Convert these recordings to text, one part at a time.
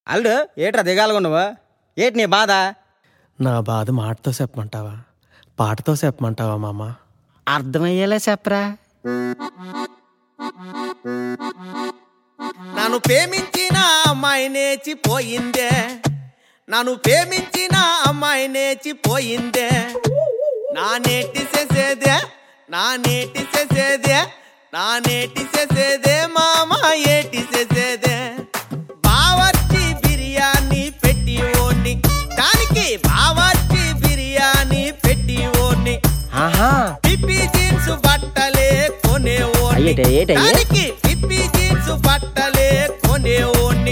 అల్లుడు ఏట్రా దిగాలుగా నువ్వు ఏటి నీ బాధ నా బాధ మాటతో చెప్పమంటావా పాటతో చెప్పమంటావా మామ అర్థమయ్యేలా చెప్పరా నన్ను ప్రేమించిన అమ్మాయి నేర్చిపోయిందే నన్ను ప్రేమించిన అమ్మాయి నేర్చిపోయిందే నా నేటి చేసేదే నా నేటి చేసేదే నా నేటి చేసేదే మామ ఏటి చేసేదే బావర్చి బిర్యానీ పెట్టి ఓన్ని దానికి బావర్చి బిర్యానీ పెట్టి ఓన్ని ఆహా పిప్పి జీన్స్ బట్టలే కొనేవోని అయ్యేటే, ఏటయ్యే? దానికి పిప్పి జీన్స్ బట్టలే కొనేవోని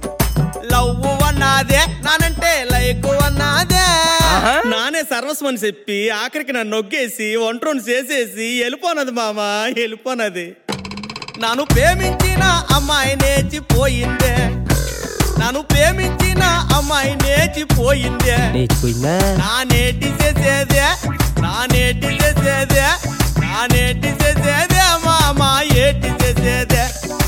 లవ్ అన్నాదే నానంటే లైక్ అన్నాదే ఆహా. నానే సర్వస్వని చెప్పి ఆఖరికి నన్ను నొగ్గేసి ఒంట్రోని చేసేసి వెళ్ళిపోనది మామ వెళ్ళిపోనది నన్ను ప్రేమించిన అమ్మాయి నేర్చిపోయిందే నన్ను ప్రేమించిన అమ్మాయి నేర్చిపోయిందే నేర్చుకుందా నా నేటి చేసేదే నా నేటి చేసేదే నా నేటి చేసేదే మామ ఏటి చేసేదే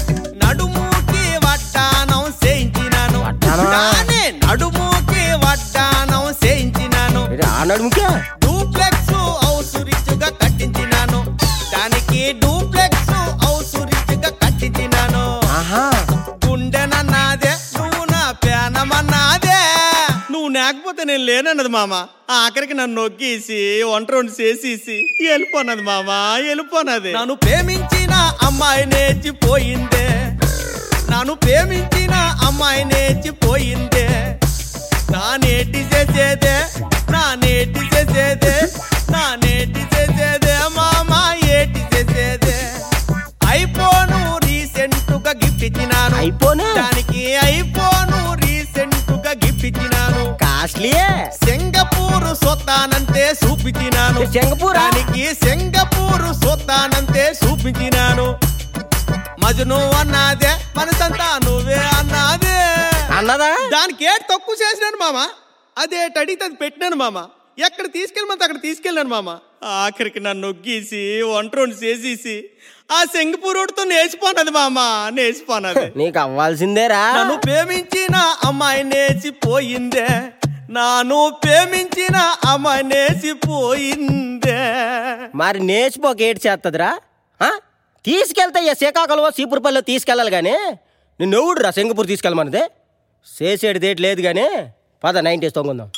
నడుముకి వడ్డానం చేయించినాను వడ్డానమా? నానే నడుముకి వడ్డానం చేయించినాను ఆ నడుముకే డూప్లెక్స్ హౌస్ రిచ్గా కట్టించినాను దానికి డూప్లెక్స్ హౌస్ రిచ్గా కట్టించినాను ఆహా గుండెనన్నాదే నువ్వు నా పేనమన్నాదే నువ్వు లేకపోతే నేను లేనన్నది మామ ఆఖరికి నన్ను నొక్కేసి వంట రెండు చేసేసి వెళ్ళిపోనది మామ వెళ్ళిపోనది నన్ను ప్రేమించిన అమ్మాయి నేర్చిపోయిందే నన్ను ప్రేమించిన అమ్మాయి నేర్చిపోయిందే నా నేటి చేసేదే నా నేటి చేసేదే నా నేటి చేసేదే మామ ఏటి చేసేదే ఐఫోను రీసెంట్ గా గిఫ్ట్ ఇచ్చినాను ఐఫోనా? దానికి ఐఫోను రీసెంట్ గా గిఫ్ట్ ఇచ్చినాను కాస్ట్లీయే సింగపూర్ సొత్తానంతే చూపించినాను సింగపూరా? దానికి సింగపూర్ సొత్తానంతే చూపించినాను మజను అన్నాదే మనసంతా నువ్వే అన్నాదే అన్నదా దానికి ఏడు తక్కువ చేసినాను మామ అదే అడిగితే అది పెట్టినాను మామ ఎక్కడ తీసుకెళ్ళమంటే అక్కడ తీసుకెళ్ళాను మామ ఆఖరికి నన్ను నొగ్గేసి వంట రెండు చేసేసి ఆ సింగపూరుడితో నేర్చిపోనది మామ నేర్చిపోనది నీకు అవ్వాల్సిందేరా నన్ను ప్రేమించిన అమ్మాయి నేర్చిపోయిందే నాను ప్రేమించిన అమ్మాయి నేర్చిపోయిందే మరి నేర్చిపోక ఏటి చేస్తుందిరా ఆ? తీసుకెళ్తే ఇక శ్రీకాకుళం సీపురపల్లిలో తీసుకెళ్ళాలి కానీ నిన్ను ఎవడురా సింగపూర్ తీసుకెళ్ళమన్నది చేసేది ఏటి లేదు కానీ పద నైన్టీస్ తొంగుందాం